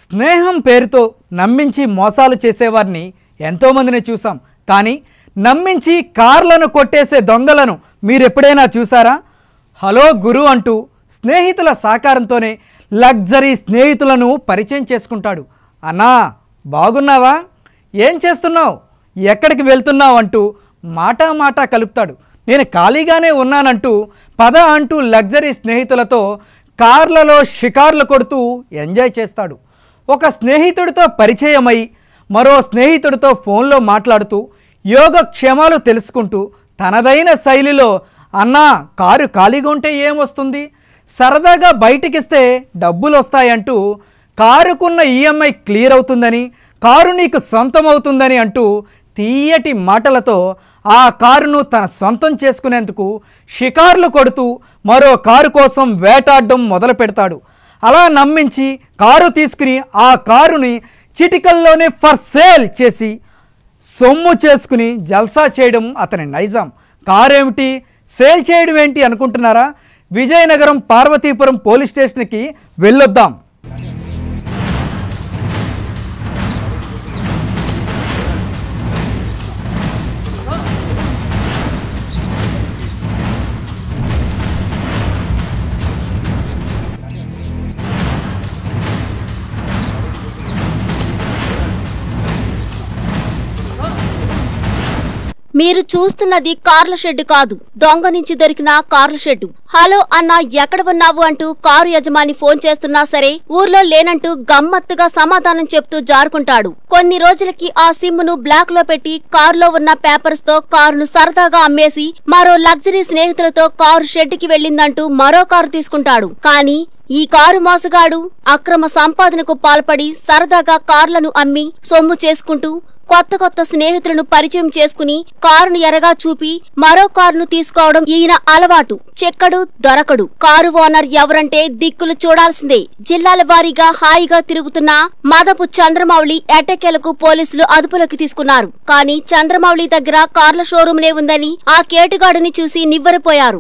స్నేహం పేరుతో నమ్మించి మోసాలు చేసేవారిని ఎంతోమందిని చూసాం కానీ నమ్మించి కార్లను కొట్టేసే దొంగలను మీరెప్పుడైనా చూసారా హలో గురు అంటూ స్నేహితుల సహకారంతోనే లగ్జరీ స్నేహితులను పరిచయం చేసుకుంటాడు అన్నా బాగున్నావా ఏం చేస్తున్నావు ఎక్కడికి వెళ్తున్నావు అంటూ మాటా మాట కలుపుతాడు నేను ఖాళీగానే ఉన్నానంటూ పద అంటూ లగ్జరీ స్నేహితులతో కార్లలో షికార్లు కొడుతూ ఎంజాయ్ చేస్తాడు ఒక స్నేహితుడితో పరిచయమై మరో స్నేహితుడితో ఫోన్లో మాట్లాడుతూ యోగక్షేమాలు తెలుసుకుంటూ తనదైన శైలిలో అన్నా కారు ఖాళీగా ఉంటే ఏమొస్తుంది సరదాగా బయటికిస్తే డబ్బులు వస్తాయంటూ కారుకున్న ఈఎంఐ క్లియర్ అవుతుందని కారు నీకు సొంతం అవుతుందని అంటూ తీయటి మాటలతో ఆ కారును తన సొంతం చేసుకునేందుకు షికార్లు కొడుతూ మరో కారు కోసం వేటాడడం మొదలు పెడతాడు అలా నమ్మించి కారు తీసుకుని ఆ కారుని చిటికల్లోనే ఫర్ సేల్ చేసి సొమ్ము చేసుకుని జల్సా చేయడం అతని నైజాం కారేమిటి సేల్ చేయడం ఏంటి అనుకుంటున్నారా విజయనగరం పార్వతీపురం పోలీస్ స్టేషన్కి వెళ్ళొద్దాం మీరు చూస్తున్నది కార్ల షెడ్ కాదు దొంగ నుంచి దొరికిన కార్ల షెడ్ హలో అన్న ఎక్కడ ఉన్నావు అంటూ కారు యజమాని ఫోన్ చేస్తున్నా సరే ఊర్లో లేనంటూ గమ్మత్తుగా సమాధానం చెప్తూ జారుకుంటాడు కొన్ని రోజులకి ఆ సిమ్ ను బ్లాక్ లో పెట్టి కారులో ఉన్న పేపర్స్ తో కారును సరదాగా అమ్మేసి మరో లగ్జరీ స్నేహితులతో కారు షెడ్ కి వెళ్ళిందంటూ మరో కారు తీసుకుంటాడు కానీ ఈ కారు మోసగాడు అక్రమ సంపాదనకు పాల్పడి సరదాగా కార్లను అమ్మి సొమ్ము చేసుకుంటూ కొత్త కొత్త స్నేహితులను పరిచయం చేసుకుని కారును ఎరగా చూపి మరో కారును తీసుకోవడం ఈయన అలవాటు చెక్కడు దొరకడు కారు ఓనర్ ఎవరంటే దిక్కులు చూడాల్సిందే జిల్లాల వారీగా హాయిగా తిరుగుతున్న మదపు చంద్రమౌళి ఎట్టకేలకు పోలీసులు అదుపులోకి తీసుకున్నారు కానీ చంద్రమౌళి దగ్గర కార్ల షోరూమ్నే ఉందని ఆ కేటుగాడిని చూసి నివ్వెరపోయారు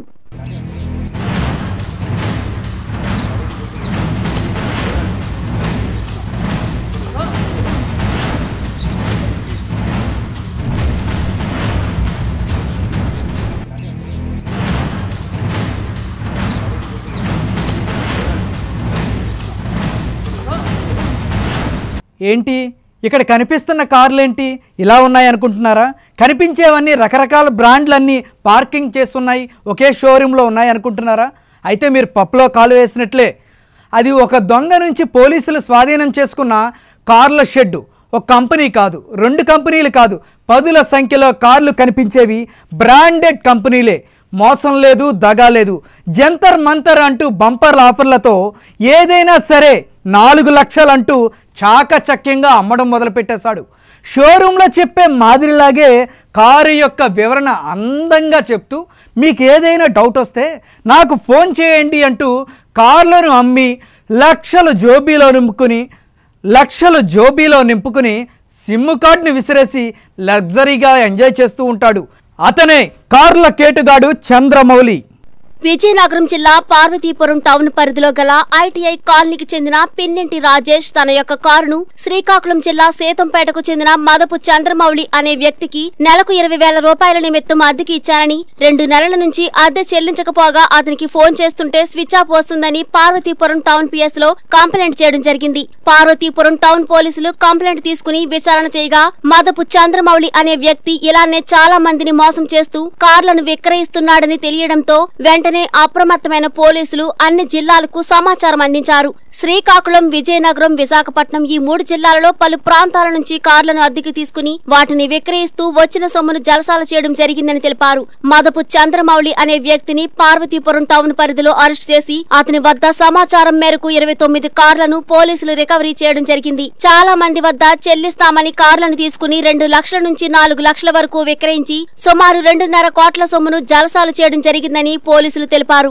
ఏంటి ఇక్కడ కనిపిస్తున్న కార్లేంటి ఇలా ఉన్నాయి అనుకుంటున్నారా కనిపించేవన్నీ రకరకాల బ్రాండ్లన్నీ పార్కింగ్ చేస్తున్నాయి ఒకే షోరూంలో ఉన్నాయి అనుకుంటున్నారా అయితే మీరు పప్పులో కాలు వేసినట్లే అది ఒక దొంగ నుంచి పోలీసులు స్వాధీనం చేసుకున్న కార్ల షెడ్డు ఒక కంపెనీ కాదు రెండు కంపెనీలు కాదు పదుల సంఖ్యలో కార్లు కనిపించేవి బ్రాండెడ్ కంపెనీలే మోసం లేదు దగా లేదు జంతర్ మంతర్ అంటూ బంపర్ ఆఫర్లతో ఏదైనా సరే నాలుగు లక్షలంటూ చాకచక్యంగా అమ్మడం మొదలుపెట్టేశాడు షోరూంలో చెప్పే మాదిరిలాగే కారు యొక్క వివరణ అందంగా చెప్తూ మీకు ఏదైనా డౌట్ వస్తే నాకు ఫోన్ చేయండి అంటూ కార్లను అమ్మి లక్షలు జోబీలో నింపుకుని లక్షలు జోబీలో నింపుకుని సిమ్ కార్డుని విసిరేసి లగ్జరీగా ఎంజాయ్ చేస్తూ ఉంటాడు అతనే కార్ల కేటుగాడు చంద్రమౌళి విజయనగరం జిల్లా పార్వతీపురం టౌన్ పరిధిలో గల ఐటీఐ కాలనీకి చెందిన పిన్నింటి రాజేష్ తన యొక్క కారును శ్రీకాకుళం జిల్లా సేతంపేటకు చెందిన మదపు చంద్రమౌళి అనే వ్యక్తికి నెలకు ఇరవై వేల రూపాయల నిమిత్తం అద్దెకి ఇచ్చానని రెండు నెలల నుంచి అద్దె చెల్లించకపోగా అతనికి ఫోన్ చేస్తుంటే స్విచ్ ఆఫ్ వస్తుందని పార్వతీపురం టౌన్ పిఎస్ లో కంప్లైంట్ చేయడం జరిగింది పార్వతీపురం టౌన్ పోలీసులు కంప్లైంట్ తీసుకుని విచారణ చేయగా మదపు చంద్రమౌళి అనే వ్యక్తి ఇలానే చాలా మందిని మోసం చేస్తూ కార్లను విక్రయిస్తున్నాడని తెలియడంతో వెంటనే అప్రమత్తమైన పోలీసులు అన్ని జిల్లాలకు సమాచారం అందించారు శ్రీకాకుళం విజయనగరం విశాఖపట్నం ఈ మూడు జిల్లాలలో పలు ప్రాంతాల నుంచి కార్లను అద్దెకి తీసుకుని వాటిని విక్రయిస్తూ వచ్చిన సొమ్మును జలసాల చేయడం జరిగిందని తెలిపారు మదపు చంద్రమౌళి అనే వ్యక్తిని పార్వతీపురం టౌన్ పరిధిలో అరెస్ట్ చేసి అతని వద్ద సమాచారం మేరకు ఇరవై తొమ్మిది కార్లను పోలీసులు రికవరీ చేయడం జరిగింది చాలా మంది వద్ద చెల్లిస్తామని కార్లను తీసుకుని రెండు లక్షల నుంచి నాలుగు లక్షల వరకు విక్రయించి సుమారు రెండున్నర కోట్ల సొమ్మును జలసాలు చేయడం జరిగిందని పోలీసులు తెలిపారు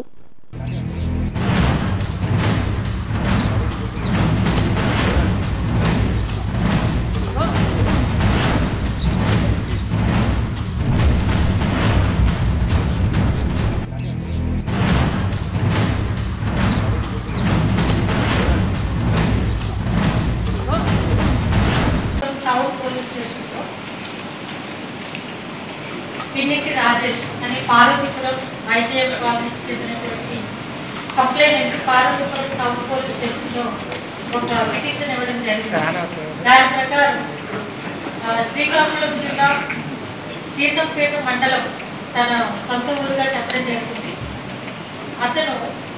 పిన్నిటి రాజేష్ అని పార్వతీపురం ఐటీఎం కాలనీకి చెందినటువంటి కంప్లైంట్ పార్వతీపురం టౌన్ పోలీస్ స్టేషన్లో ఒక పిటిషన్ ఇవ్వడం జరిగింది దాని ప్రకారం ఆ, శ్రీకాకుళం జిల్లా సీతంపేట మండలం తన సొంత ఊరుగా చెప్పడం జరిగింది అతను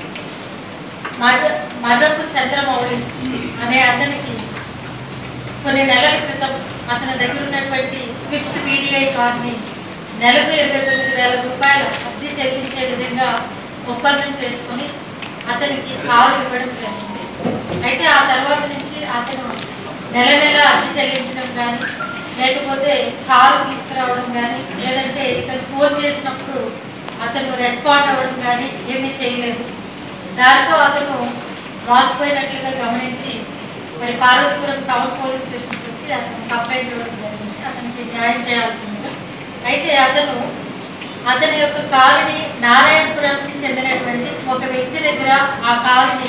మద మదపు చంద్రమౌళి అనే అతనికి కొన్ని నెలల క్రితం అతని దగ్గర ఉన్నటువంటి స్విఫ్ట్ వీడిఐ కార్ని నెలకు ఇరవై తొమ్మిది వేల రూపాయలు అద్దె చెల్లించే విధంగా ఒప్పందం చేసుకొని అతనికి కారు ఇవ్వడం జరిగింది అయితే ఆ తర్వాత నుంచి అతను నెల నెల అద్దె చెల్లించడం కానీ లేకపోతే కారు తీసుకురావడం కానీ లేదంటే ఇతను ఫోన్ చేసినప్పుడు అతను రెస్పాండ్ అవ్వడం కానీ ఏమీ చేయలేదు దాంతో అతను మోసపోయినట్లుగా గమనించి మరి పార్వతీపురం టౌన్ పోలీస్ స్టేషన్కి వచ్చి అతను కంప్లైంట్ ఇవ్వడం జరిగింది అతనికి న్యాయం చేయాల్సిందిగా అయితే అతను అతని యొక్క కారుని నారాయణపురంకి చెందినటువంటి ఒక వ్యక్తి దగ్గర ఆ కారుని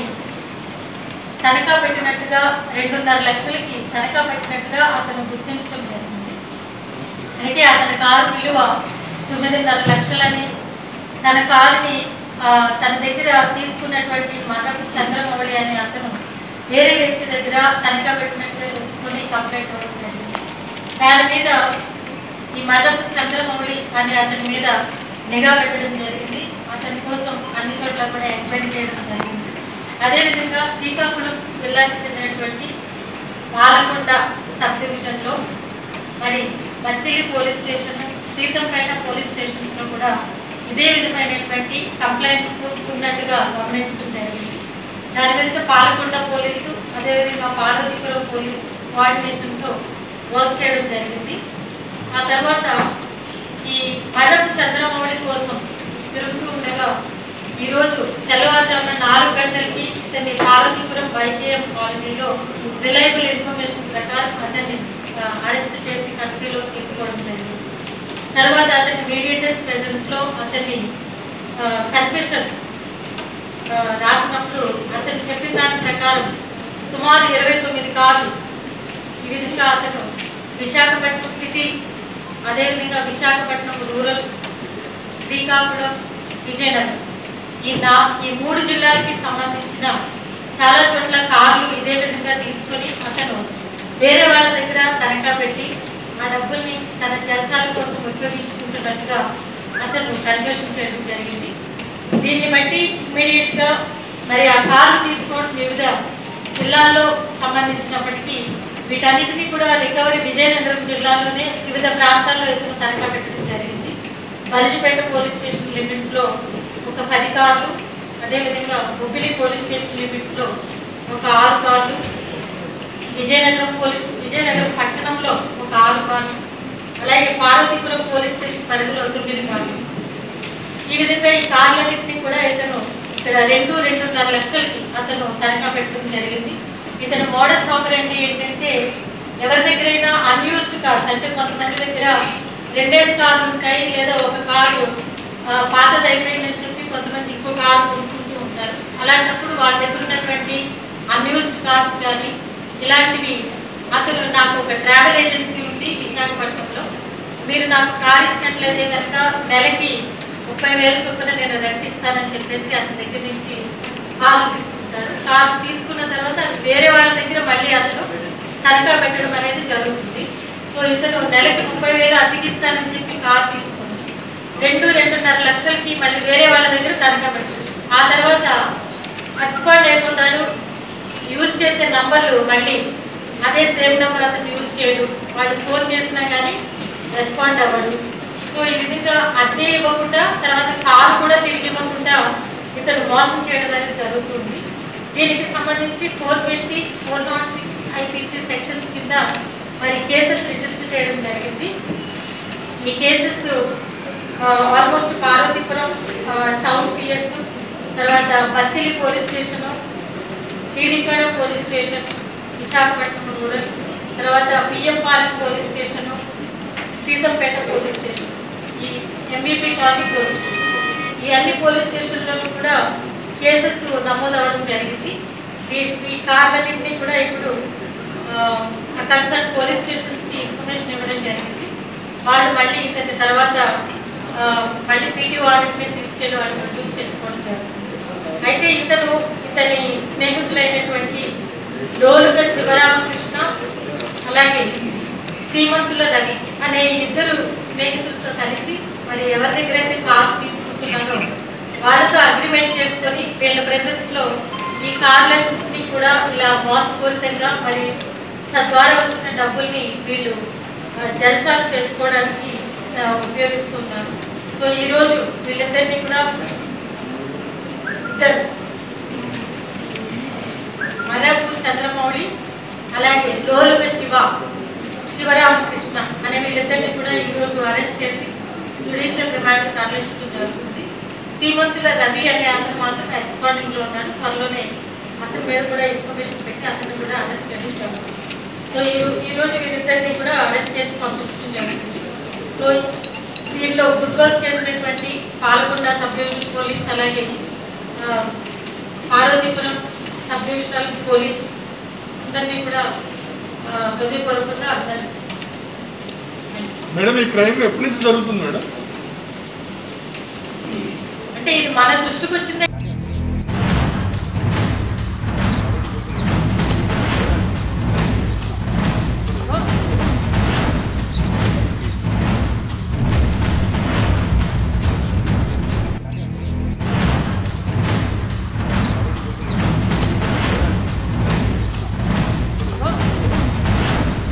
తనఖా పెట్టినట్టుగా రెండున్నర లక్షలకి తనఖా పెట్టినట్టుగా అతను గుర్తించడం జరిగింది అయితే అతని కారు విలువ తొమ్మిదిన్నర లక్షలని తన కారుని ఆ, తన దగ్గర తీసుకున్నటువంటి మదపు చంద్రమౌళి అనే అతను వేరే వ్యక్తి దగ్గర తనఖా పెట్టినట్టుగా తెలుసుకొని కంప్లైంట్ అవ్వడం జరిగింది దాని మీద ఈ మదపు చంద్రమౌళి అనే అతని మీద నిఘా పెట్టడం జరిగింది అతని కోసం అన్ని చోట్ల కూడా ఎంక్వైరీ చేయడం జరిగింది అదేవిధంగా శ్రీకాకుళం జిల్లాకు చెందినటువంటి పాలకొండ సబ్ డివిజన్లో మరి Battili police station Seethampeta police స్టేషన్స్లో కూడా ఇదే విధమైనటువంటి కంప్లైంట్స్ ఉన్నట్టుగా గమనించడం జరిగింది దాని మీద పాలకొండ పోలీసు అదేవిధంగా పార్వతీపురం పోలీసు కోఆర్డినేషన్తో వర్క్ చేయడం జరిగింది ఆ తర్వాత ఈ మదపు చంద్రమౌళి కోసం తిరుగుతూ ఉండగా ఈరోజు తెల్లవారుజామున నాలుగు గంటలకి ఇతన్ని పార్వతీపురం వైకేఎం కాలనీలో రిలయబుల్ ఇన్ఫర్మేషన్ ప్రకారం అతన్ని అరెస్ట్ చేసి కస్టడీలో తీసుకోవడం జరిగింది తర్వాత అతని మీడియేటర్స్ ప్రెజెన్స్ లో అతన్ని కన్ఫెషన్ రాసినప్పుడు అతను చెప్పిన దాని ప్రకారం సుమారు ఇరవై తొమ్మిది కార్లు ఈ విధంగా అతను విశాఖపట్నం సిటీ అదేవిధంగా విశాఖపట్నం రూరల్ శ్రీకాకుళం విజయనగరం ఈ నా ఈ మూడు జిల్లాలకి సంబంధించిన చాలా చోట్ల కార్లు ఇదే విధంగా తీసుకొని అతను వేరే వాళ్ళ దగ్గర తనఖా పెట్టి ఆ డబ్బుల్ని తన జలసాల కోసం ఉపయోగించుకుంటున్నట్టుగా అతను కన్వర్షన్ చేయడం జరిగింది దీన్ని బట్టి ఇమ్మీడియట్ గా మరి ఆ కార్లు తీసుకోవడం వివిధ జిల్లాల్లో సంబంధించినప్పటికీ వీటన్నిటినీ కూడా రికవరీ విజయనగరం జిల్లాలోనే వివిధ ప్రాంతాల్లో ఇతను తనఖా పెట్టడం జరిగింది బలిజిపేట పోలీస్ స్టేషన్ లిమిట్స్ లో ఒక పది కార్లు అదేవిధంగా బొబ్బిలి పోలీస్ స్టేషన్ లిమిట్స్ లో ఒక ఆరు కార్లు విజయనగరం పోలీస్ విజయనగరం పట్టణంలో ఒక ఆరు కార్లు అలాగే పార్వతీపురం పోలీస్ స్టేషన్ పరిధిలో తొమ్మిది కార్లు ఈ విధంగా ఈ కార్లన్నింటినీ కూడా ఇతను ఇక్కడ రెండు రెండున్నర లక్షలకి అతను తనఖా పెట్టడం జరిగింది ఇతను మోడస్ ఆపరేంటి ఏంటంటే ఎవరి దగ్గరైనా అన్యూజ్డ్ కార్స్ అంటే కొంతమంది దగ్గర రెండేసి కార్లు ఉంటాయి లేదా ఒక కారు ఆ, పాతది అయిపోయిందని చెప్పి కొంతమంది ఇంకో కారు కొనుక్కుంటూ ఉంటారు అలాంటప్పుడు వాళ్ళ దగ్గర ఉన్నటువంటి అన్యూజ్డ్ కార్స్ కానీ ఇలాంటివి అతను నాకు ఒక ట్రావెల్ ఏజెన్సీ ఉంది విశాఖపట్నంలో మీరు నాకు కార్ ఇచ్చినట్లయితే కనుక నెలకి ముప్పై వేల చొప్పున నేను రెంట్ ఇస్తానని చెప్పేసి అతని దగ్గర నుంచి కారు తీసుకుంటాడు కారు తీసుకున్న తర్వాత అవి వేరే వాళ్ళ దగ్గర మళ్ళీ అతను తనఖా పెట్టడం అనేది జరుగుతుంది సో ఇతను నెలకి ముప్పై వేలు అద్దెకిస్తానని చెప్పి కారు తీసుకుని రెండు రెండున్నర లక్షలకి మళ్ళీ వేరే వాళ్ళ దగ్గర తనఖా పెట్టాడు ఆ తర్వాత ఎక్స్పర్ట్ అయిపోతాడు యూజ్ చేసే నంబర్లు మళ్ళీ అదే సేమ్ నెంబర్ అతను యూజ్ చేయడు వాడు ఫోన్ చేసినా కానీ రెస్పాండ్ అవ్వడు సో ఈ విధంగా అద్దె ఇవ్వకుండా తర్వాత కారు కూడా తిరిగి ఇవ్వకుండా ఇతను మోసం చేయడం అనేది జరుగుతుంది దీనికి సంబంధించి four twenty four not six IPC sections కింద మరి కేసెస్ రిజిస్టర్ చేయడం జరిగింది ఈ కేసెస్ ఆల్మోస్ట్ పార్వతీపురం ఆ, టౌన్ పిఎస్ తర్వాత Battili police station Cheedikada police station Visakhapatnam rural తర్వాత Biyyampalem police station Seethampeta police station ఈ ఎంబీపీ కాలనీ పోలీస్ స్టేషన్ ఈ అన్ని పోలీస్ స్టేషన్లలో కూడా కేసెస్ నమోదవడం జరిగింది ఈ ఈ కార్లన్నింటినీ కూడా ఇప్పుడు కన్సర్న్ పోలీస్ స్టేషన్స్కి ఇన్ఫర్మేషన్ ఇవ్వడం జరిగింది వాళ్ళు మళ్ళీ ఇతని తర్వాత ఆ, మళ్ళీ పీటీ వారెంట్ మీద తీసుకెళ్ళి వాళ్ళు ప్రొడ్యూస్ చేసుకోవడం జరుగుతుంది అయితే ఇతను ఇతని స్నేహితులైనటువంటి లోలుగ శివరామకృష్ణ అలాగే సీమంతుల రవి అనే ఇద్దరు స్నేహితులతో కలిసి మరి ఎవరి దగ్గర అయితే కార్ తీసుకుంటున్నారో వాళ్ళతో అగ్రిమెంట్ చేసుకొని వీళ్ళ presence లో ఈ కార్లన్నీ కూడా ఇలా మోసపూరితంగా మరి తద్వారా వచ్చిన డబ్బుల్ని వీళ్ళు ఆ, జల్సాలు చేసుకోవడానికి ఆ, ఉపయోగిస్తున్నారు సో ఈరోజు వీళ్ళిద్దరినీ కూడా ఇద్దరు మదపు చంద్రమౌళి అలాగే లోలుగ శివ శివరామకృష్ణ అనే వీళ్ళిద్దరిని కూడా ఈరోజు అరెస్ట్ చేసి జ్యుడిషియల్ రిమాండ్ తరలించడం జరుగుతుంది సీమంతుల రవి అనే అతను మాత్రం ఎక్స్పాండింగ్ లో ఉన్నాడు త్వరలోనే అతని మీద కూడా ఇన్ఫర్మేషన్ పెట్టి అతను కూడా అరెస్ట్ చేయడం జరుగుతుంది సో ఈ ఈ రోజు వీరిద్దరిని కూడా అరెస్ట్ చేసి పంపించడం జరుగుతుంది సో వీళ్ళు గుడ్ వర్క్ చేసినటువంటి పాలకొండ సబ్ డివిజన్ పోలీస్ అలాగే ఆ, పార్వతీపురం సబ్ డివిజనల్ పోలీస్ అందరినీ కూడా ఆ, హృదయపూర్వకంగా అభినందిస్తున్నాను మేడం ఈ క్రైమ్ ఎప్పటి నుంచి జరుగుతుంది మేడం అంటే ఇది మన దృష్టికి వచ్చిందే